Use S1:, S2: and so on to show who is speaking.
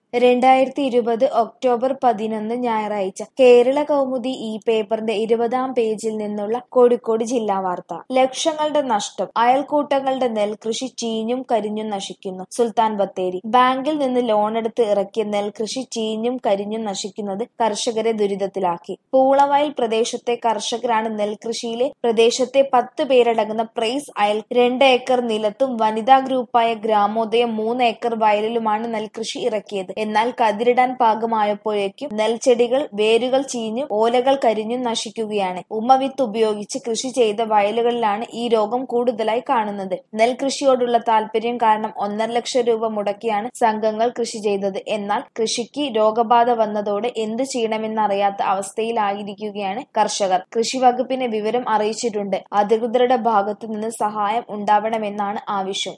S1: രണ്ടായിരത്തി ഇരുപത് ഒക്ടോബർ പതിനൊന്ന് ഞായറാഴ്ച കേരള കൗമുദി ഈ പേപ്പറിന്റെ ഇരുപതാം പേജിൽ നിന്നുള്ള കോഴിക്കോട് ജില്ലാ വാർത്ത ലക്ഷങ്ങളുടെ നഷ്ടം അയൽക്കൂട്ടങ്ങളുടെ നെൽകൃഷി ചീഞ്ഞും കരിഞ്ഞും നശിക്കുന്നു സുൽത്താൻ ബത്തേരി ബാങ്കിൽ നിന്ന് ലോണെടുത്ത് ഇറക്കിയ നെൽകൃഷി ചീഞ്ഞും കരിഞ്ഞും നശിക്കുന്നത് കർഷകരെ ദുരിതത്തിലാക്കി പൂളവയൽ പ്രദേശത്തെ കർഷകരാണ് നെൽകൃഷിയിലെ പ്രദേശത്തെ പത്ത് പേരടങ്ങുന്ന പ്രൈസ് അയൽ രണ്ട് ഏക്കർ നിലത്തും വനിതാ ഗ്രൂപ്പായ ഗ്രാമോദയം മൂന്ന് ഏക്കർ വയലിലുമാണ് നെൽകൃഷി ഇറക്കിയത് എന്നാൽ കതിരിടാൻ പാകമായപ്പോഴേക്കും നെൽച്ചെടികൾ വേരുകൾ ചീഞ്ഞും ഓലകൾ കരിഞ്ഞും നശിക്കുകയാണ് ഉമവിത്ത് ഉപയോഗിച്ച് കൃഷി ചെയ്ത വയലുകളിലാണ് ഈ രോഗം കൂടുതലായി കാണുന്നത് നെൽകൃഷിയോടുള്ള താല്പര്യം കാരണം ഒന്നര ലക്ഷം രൂപ മുടക്കിയാണ് സംഘങ്ങൾ കൃഷി ചെയ്തത് എന്നാൽ കൃഷിക്ക് രോഗബാധ വന്നതോടെ എന്ത് ചെയ്യണമെന്നറിയാത്ത അവസ്ഥയിലായിരിക്കുകയാണ് കർഷകർ കൃഷി വകുപ്പിനെ വിവരം അറിയിച്ചിട്ടുണ്ട് അധികൃതരുടെ ഭാഗത്തു നിന്ന് സഹായം ഉണ്ടാവണമെന്നാണ് ആവശ്യം